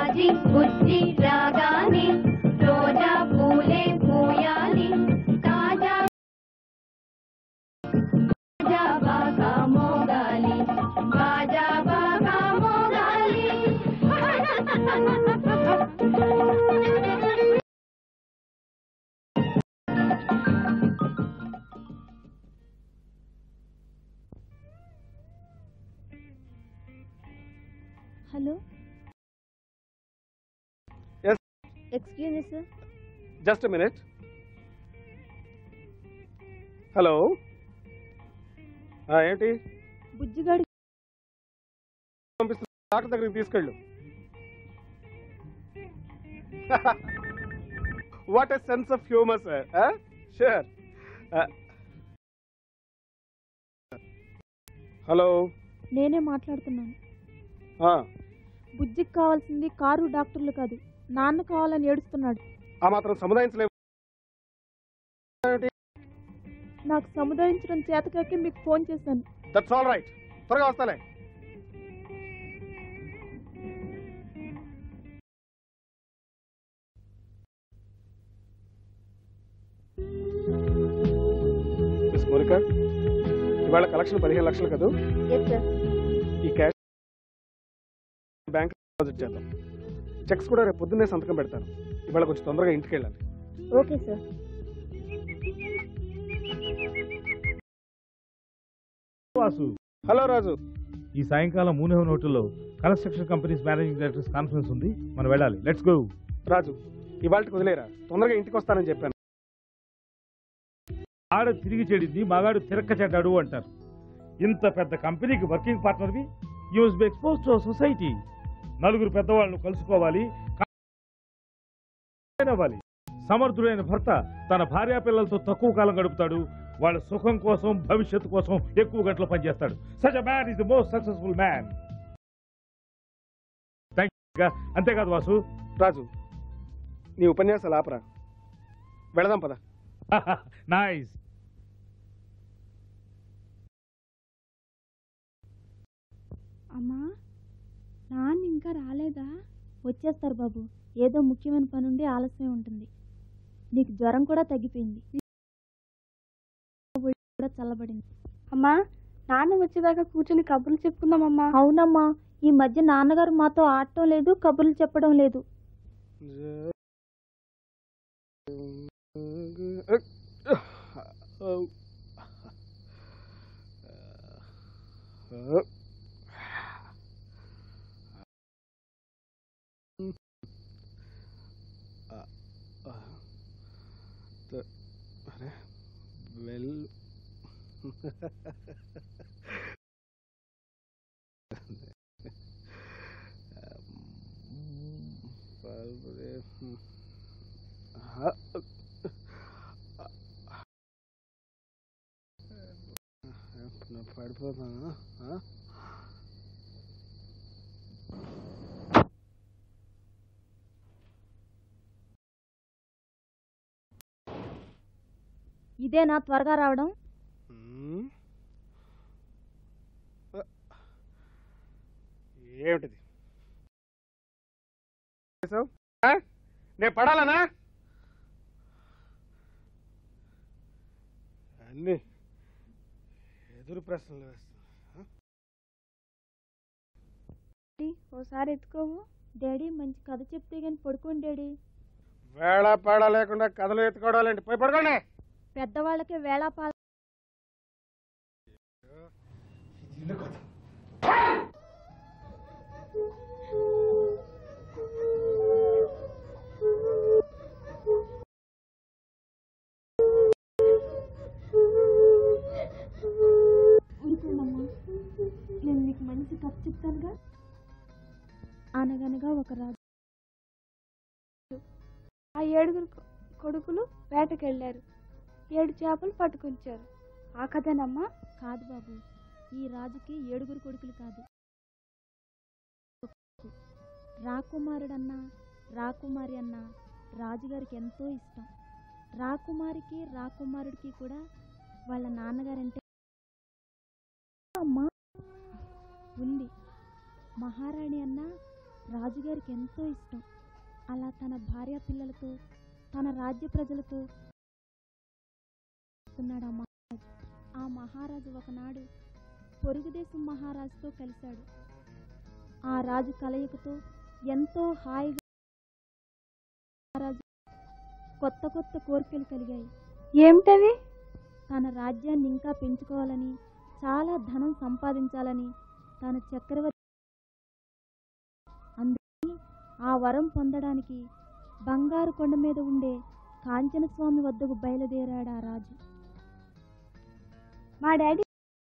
రాజీ బుజ్జి రాగానే రోజా పూలే పూయాలి తాజా బాజా బాగా మోగాలి బాజా బాగా మోగాలి hello Yes. Excuse me sir just minute hello ఏంటి బుజ్జిగాడి పంపిస్తున్నా డాక్టర్ దగ్గరికి తీసుకెళ్ళు what a sense of humour sir sure hello నేనే మాట్లాడుతున్నాను బుజ్జికి కావాల్సింది కారు డాక్టర్లు కాదు నాన్న కావాలని ఏడుస్తున్నాడు ఆ మాత్రం సముదాయించలేవు నాకు సముదాయించడం చేతకాకే మీకు ఫోన్ చేశాను దట్స్ ఆల్ రైట్ త్వరగా వస్తాలే మిస్ మోనిక ఇవాళ కలెక్షన్ పదిహేను లక్షలు కదా ఎస్ సార్ ఈ క్యాష్ బ్యాంక్ డిపాజిట్ చేద్దాం చెక్స్ కూడా రేపు పొద్దున్నే సంతకం పెడతాను ఇవాళ కొంచెం తొందరగా ఇంటికి వెళ్ళాలి okay sir Vasu hello Raju ఈ సాయంకాలం మూనెవన్ హోటల్లో construction companies managing directors conference ఉంది మనం వెళ్ళాలి లెట్స్ గో రాజు ఇవాళకి వదిలేరా తొందరగా ఇంటికి వస్తానని చెప్పాను ఆడ తిరిగి చెడింది మగాడు తిరక్క చెడ్డాడు అంటారు ఇంత పెద్ద కంపెనీకి వర్కింగ్ పార్ట్నర్వి use be expose to society నలుగురు పెద్దవాళ్ళను కలుసుకోవాలి అవ్వాలి సమర్థుడైన భర్త తన భార్యా పిల్లలతో తక్కువ కాలం గడుపుతాడు వాళ్ళ సుఖం కోసం భవిష్యత్తు కోసం ఎక్కువ గంటలు పనిచేస్తాడు such a man is the most successful man అంతేకాదు వాసు రాజు నీ ఉపన్యాసాలు ఆపరా వెళదాం పద నైస్ అమ్మా నాన్న ఇంకా రాలేదా వచ్చేస్తారు బాబు ఏదో ముఖ్యమైన పని ఉండి ఆలస్యం ఉంటుంది నీకు జ్వరం కూడా తగ్గిపోయింది ఒళ్ళు కూడా చల్లబడింది అమ్మా నాన్న వచ్చేదాకా కూర్చొని కబుర్లు చెప్పుకుందామమ్మా అవునమ్మా ఈ మధ్య నాన్నగారు మాతో ఆడటం లేదు కబుర్లు చెప్పడం లేదు వెల్ పడిపోతాను ఇదేనా త్వరగా రావడం ఏమిటిది చేసావ్? ఆ? నేను పడాలనా అన్ని ఎదురు ప్రశ్నలు వేస్తా ఓసారి ఎత్తుకోవు డాడీ మంచి కథ చెప్తే గాని పడుకోండి డాడీ వేళ పాడ లేకుండా కథలు ఎత్తుకోవడాలండి పోయి పడుకోండి పెద్దవాళ్ళకే వేళాపాల ఊరుకోండమ్మా నేను మీకు మంచి కథ చెప్తానుగా అనగనగా ఒక రాజు ఆ ఏడుగురు కొ- కొడుకులు వేటకెళ్ళారు ఏడు చేపలు పట్టుకొచ్చారు ఆ కథేనమ్మా కాదు బాబు ఈ రాజుకి ఏడుగురు కొడుకులు కాదు రాకుమారుడన్నా రాకుమారి అన్నా రాజుగారికి ఎంతో ఇష్టం రాకుమారికి రాకుమారుడికి కూడా వాళ్ళ నాన్నగారంటే అమ్మా ఉంది మహారాణి అన్నా రాజుగారికి ఎంతో ఇష్టం అలా తన భార్య పిల్లలతో తన రాజ్య ప్రజలతో ఉన్నాడు ఆ మహారాజు ఆ మహారాజు ఒకనాడు పొరుగుదేశం మహారాజుతో కలిశాడు ఆ రాజు కలయికతో ఎంతో హాయిగా మహారాజు కొత్త కొత్త కోరికలు కలిగాయి ఏమిటవి తన రాజ్యాన్ని ఇంకా పెంచుకోవాలని చాలా ధనం సంపాదించాలని తన చక్రవర్తి అందుకని ఆ వరం పొందడానికి బంగారు కొండ మీద ఉండే కాంచన స్వామి వద్దకు బయలుదేరాడు ఆ రాజు మా డాడీ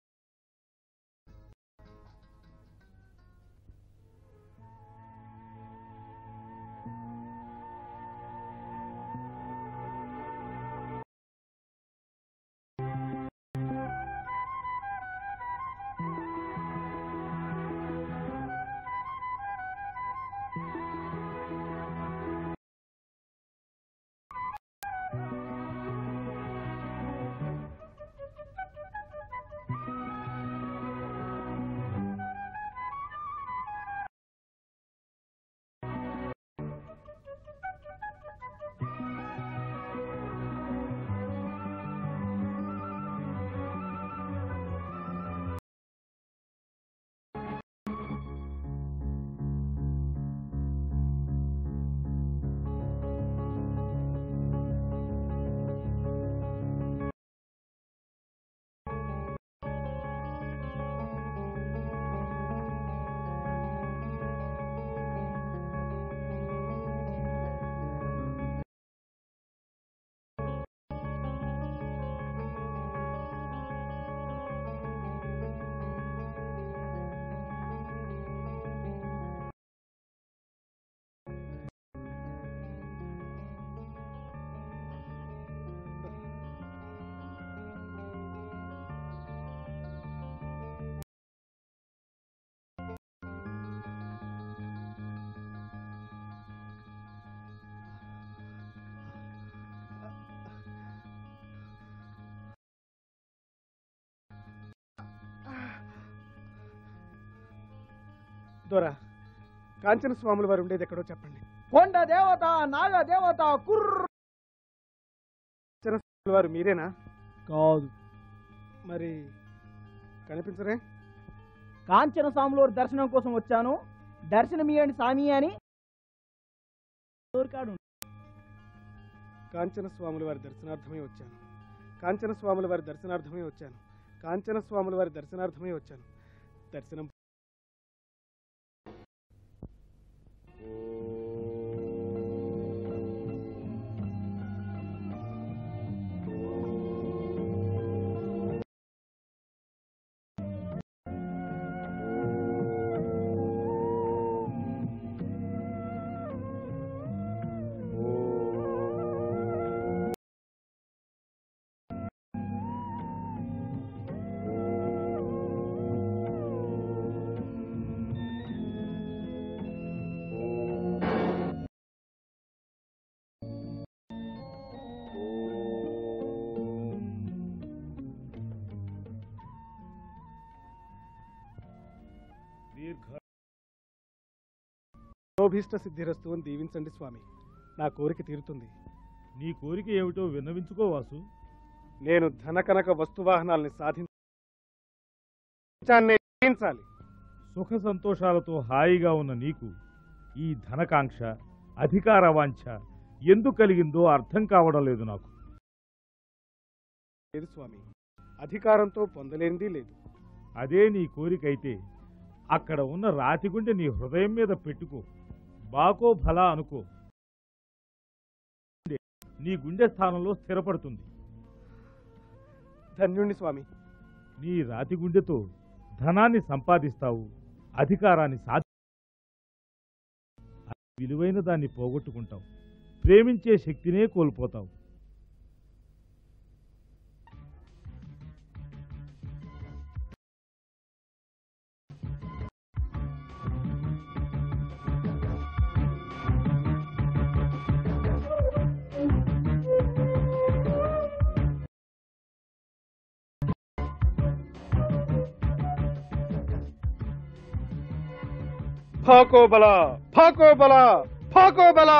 దొరా కాంచన స్వాముల వారు ఉండేది ఎక్కడో చెప్పండి కొండ దేవత నాగ దేవత కుర్ర కాంచన స్వాముల వారు మీరేనా కాదు మరి కనిపించరే కాంచన స్వాములవారి దర్శనం కోసం వచ్చాను దర్శనం ఇయ్యండి స్వామి అని దొరికాడు కాంచన స్వాముల వారి దర్శనార్థమై వచ్చాను కాంచన స్వాముల వారి దర్శనార్థమై వచ్చాను కాంచన స్వాముల వారి దర్శనార్థమై వచ్చాను దర్శనం దీర్ఘ శోభీష్ట సిద్ధిరస్తు అని దీవించండి స్వామి నా కోరిక తీరుతుంది నీ కోరిక ఏమిటో విన్నవించుకో వాసు నేను ధనకనక వస్తువాహనాల్ని సాధించాలి జయించాలి సుఖ సంతోషాలతో హాయిగా ఉన్న నీకు ఈ ధనకాంక్ష అధికార వాంఛ ఎందుకు కలిగిందో అర్థం కావడం లేదు నాకు లేదు స్వామి అధికారంతో పొందలేనిది లేదు అదే నీ కోరికైతే అక్కడ ఉన్న రాతిగుండె నీ హృదయం మీద పెట్టుకో బాకో భలా అనుకో నీ గుండె స్థానంలో స్థిరపడుతుంది ధన్యుణ్ణి స్వామి నీ రాతి గుండెతో ధనాన్ని సంపాదిస్తావు అధికారాన్ని సాధి విలువైన దాన్ని పోగొట్టుకుంటావు ప్రేమించే శక్తినే కోల్పోతావు ఫాకో బల ఫాకో బల ఫాకో బల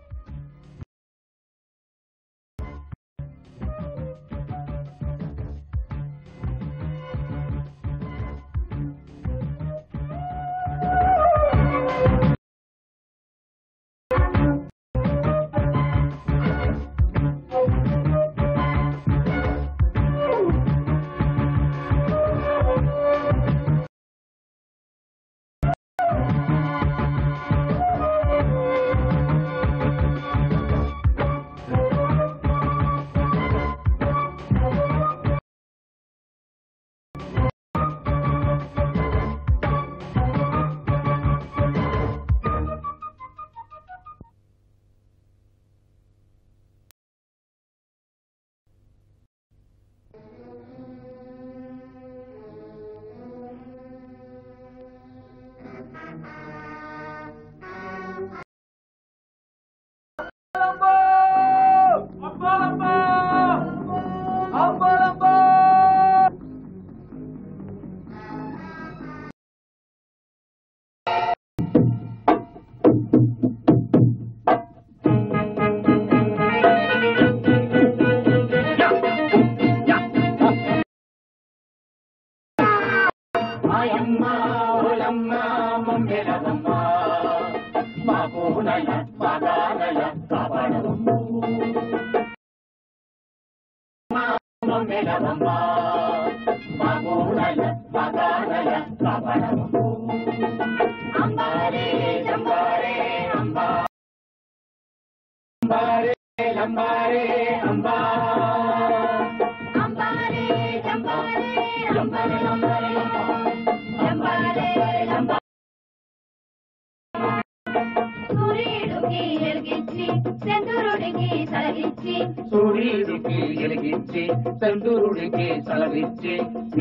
సూర్యుడికి వెలిగించి చంద్రుడికి సలగించి సూర్యుడికి వెలిగించి చంద్రుడికి సలవిచ్చి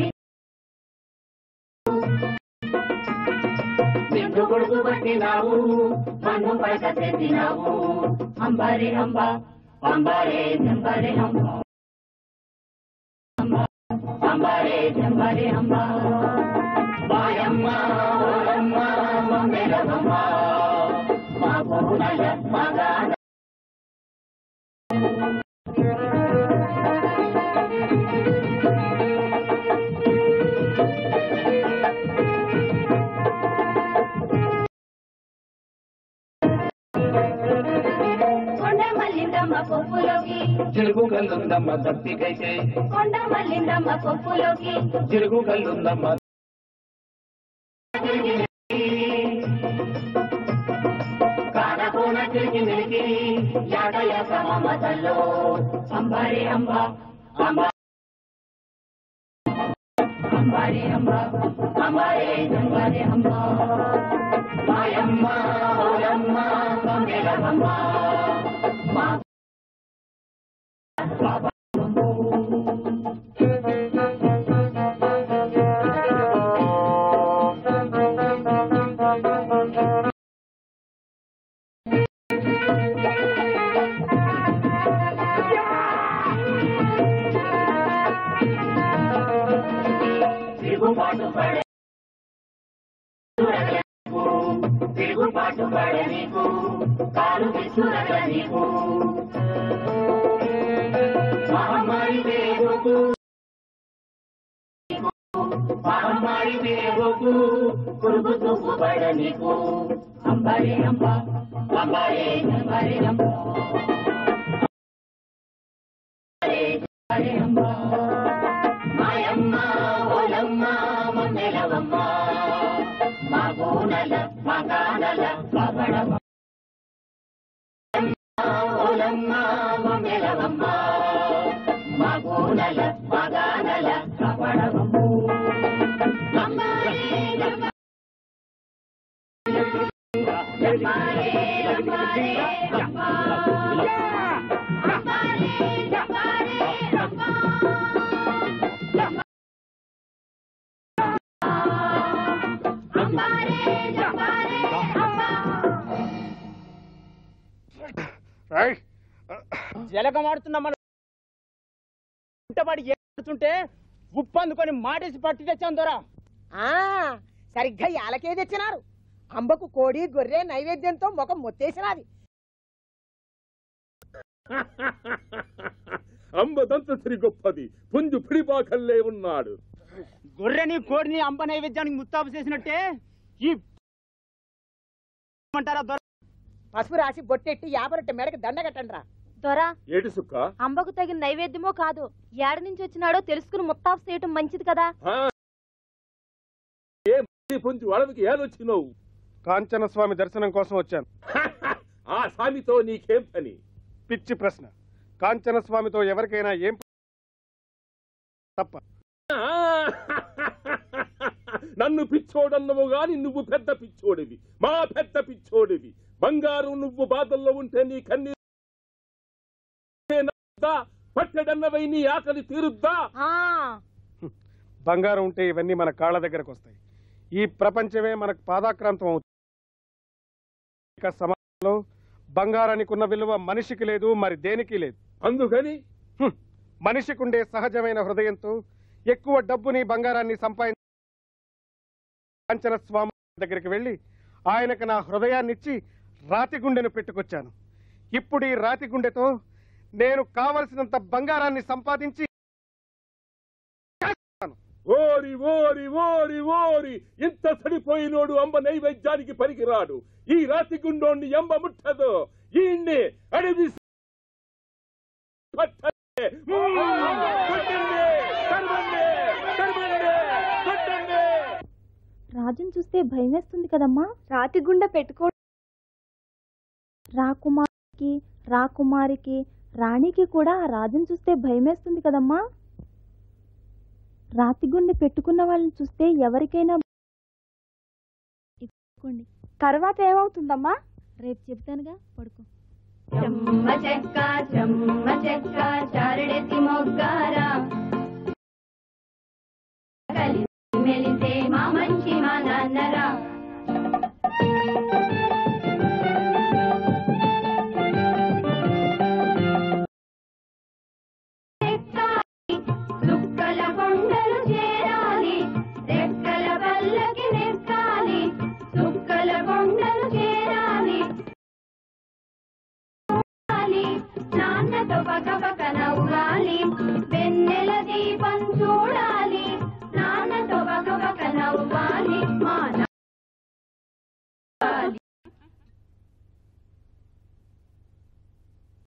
నిన్ను కొడుకు పట్టినావు మన్ను పైక తెచ్చినావు అంబారి అంబ అంబారే జంబారే అంబ అంబారే జంబారే అంబ మాయమ్మ ఓలమ్మ మమ్మెలమ్మ మా పూనల మగాన కొండ మల్లిందమ్మ పప్పులోకి జిలుగు కల్లుందమ్మ తప్పికైతే కొండ మల్లిందమ్మ పప్పులోకి జిలుగు కల్లుందమ్మ కానకోన తిరిగి నిలికి యాడయ సమమతల్లో అంబారి అంబ అంబ అంబారి అంబ అంబారే జంబారి అంబ మాయమ్మ ఓలమ్మ మంగళమ్మ మా తిరుగుబాటు పడే తిరుగుబాటు పడే నీకు కాలు విసురగ నీకు మహమ్మారి వేగుకు మహమ్మారి వేగుకు పురుగు చూపు పడ నీకు అంబరే అంబ అంబరే అంబరే అంబ అంబరే అంబ మాయమ్మ ఓలమ్మ మమ్మెలవమ్మ మా గోనల మా గానల కబడమ్మ ఓలమ్మ మమ్మెలవమ్మ మా గోనల మా గానల కబడమ్మ అంబారే జంబారే జంబారే అంబ అంబారే జంబారే అంబ అంబారే జంబారే అంబ రైట్ జలగమాడుతున్న మన ఇంటబడి ఏడుతుంటే ఉప్పు అందుకొని మాటేసి పట్టి తెచ్చాం దొరా ఆ సరిగ్గా యాలకే తెచ్చినారు అంబకు కోడి గొర్రె నైవేద్యంతో ముఖం మొత్తేసినది అంబదంతరి గొప్పది పుంజు పిడిపాకల్లే ఉన్నాడు గొర్రెని కోడిని అంబ నైవేద్యానికి ముస్తాబు చేసినట్టే ఈ అంటారా దొర పసుపు రాసి బొట్టెట్టి యాభరొట్టె మేడకి దండ కట్టండి రా దొరా ఏటి సుక్క అంబకు తగిన నైవేద్యమో కాదు ఏడ నుంచి వచ్చినాడో తెలుసుకుని ముత్తాపు చేయటం మంచిది కదా ఆ? ఏ మళ్ళీ పుంజు అడవికి ఏదొచ్చినావు కాంచన స్వామి దర్శనం కోసం వచ్చాను ఆ స్వామితో నీకేం పని పిచ్చి ప్రశ్న కాంచన స్వామితో ఎవరికైనా ఏం తప్ప ఆ! నన్ను పిచ్చోడన్నవు గాని నువ్వు పెద్ద పిచ్చోడివి మా పెద్ద పిచ్చోడివి బంగారు నువ్వు బాధల్లో ఉంటే నీ కన్నీ పట్టెడన్నవై నీ ఆకలి తీరుద్దా బంగారం ఉంటే ఇవన్నీ మన కాళ్ళ దగ్గరకు వస్తాయి ఈ ప్రపంచమే మనకు పాదాక్రాంతం అవుతుంది ఇక సమాజంలో బంగారానికి ఉన్న విలువ మనిషికి లేదు మరి దేనికి లేదు అందుకని హ్మ్. మనిషికుండే సహజమైన హృదయంతో ఎక్కువ డబ్బుని బంగారాన్ని సంపాదించి కాంచన స్వామి దగ్గరికి వెళ్ళి ఆయనకు నా హృదయాన్నిచ్చి రాతి గుండెను పెట్టుకొచ్చాను ఇప్పుడు ఈ రాతి గుండెతో నేను కావలసినంత బంగారాన్ని సంపాదించి ఓరి ఓరి ఓరి ఓరి ఇంత సడిపోయినోడు అంబ నైవేద్యానికి పనికిరాడు ఈ రాతి గుండోణ్ణి ఎంబ ముట్టదు ఈయన్ని అడవి పట్టండి. కొట్టండి. తరమండి. తరమండి. కొట్టండి. రాజుని చూస్తే భయమేస్తుంది కదమ్మా రాతి గుండె పెట్టుకో రాకుమారికి రాకుమారికి రాణికి కూడా ఆ రాజుని చూస్తే భయమేస్తుంది కదమ్మా రాతి గుండె పెట్టుకున్న వాళ్ళని చూస్తే ఎవరికైనా ఇప్పుకోండి తర్వాత ఏమవుతుందమ్మా రేపు చెప్తానుగా పడుకో చెమ్మ చెక్క చెమ్మ చెక్క చారడెత్తి మొగ్గారా కలిసి మెలిసే మా మంచి మా నాన్నరా ఎక్కాలి, చుక్కల కొండలు చేరాలి రెక్కల పల్లకి నెక్కాలి చుక్కల కొండలు చేరాలి నాన్నతో పక్క పక్కన